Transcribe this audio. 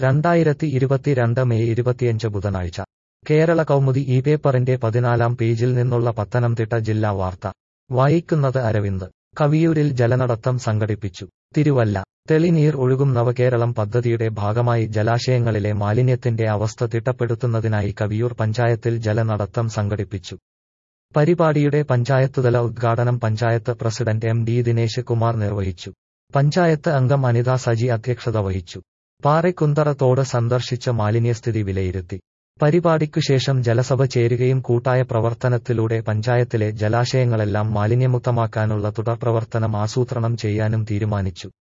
രണ്ടായിരത്തി ഇരുപത്തിരണ്ട് മെയ് ഇരുപത്തിയഞ്ച് ബുധനാഴ്ച കേരള കൗമുദി ഈ പേപ്പറിന്റെ പതിനാലാം പേജിൽ നിന്നുള്ള പത്തനംതിട്ട ജില്ലാ വാർത്ത വായിക്കുന്നത് അരവിന്ദ് കവിയൂരിൽ ജലനടത്തം സംഘടിപ്പിച്ചു തിരുവല്ല തെളിനീർ ഒഴുകും നവകേരളം പദ്ധതിയുടെ ഭാഗമായി ജലാശയങ്ങളിലെ മാലിന്യത്തിന്റെ അവസ്ഥ തിട്ടപ്പെടുത്തുന്നതിനായി കവിയൂർ പഞ്ചായത്തിൽ ജലനടത്തം സംഘടിപ്പിച്ചു പരിപാടിയുടെ പഞ്ചായത്തുതല ഉദ്ഘാടനം panchayat president M D Dinesh Kumar നിർവഹിച്ചു പഞ്ചായത്ത് അംഗം അനിത സജി അധ്യക്ഷത വഹിച്ചു പാറക്കുന്തറ തോട് സന്ദർശിച്ച മാലിന്യസ്ഥിതി വിലയിരുത്തി പരിപാടിക്കുശേഷം ജലസഭ ചേരുകയും കൂട്ടായ പ്രവർത്തനത്തിലൂടെ പഞ്ചായത്തിലെ ജലാശയങ്ങളെല്ലാം മാലിന്യമുക്തമാക്കാനുള്ള തുടർപ്രവർത്തനം ആസൂത്രണം ചെയ്യാനും തീരുമാനിച്ചു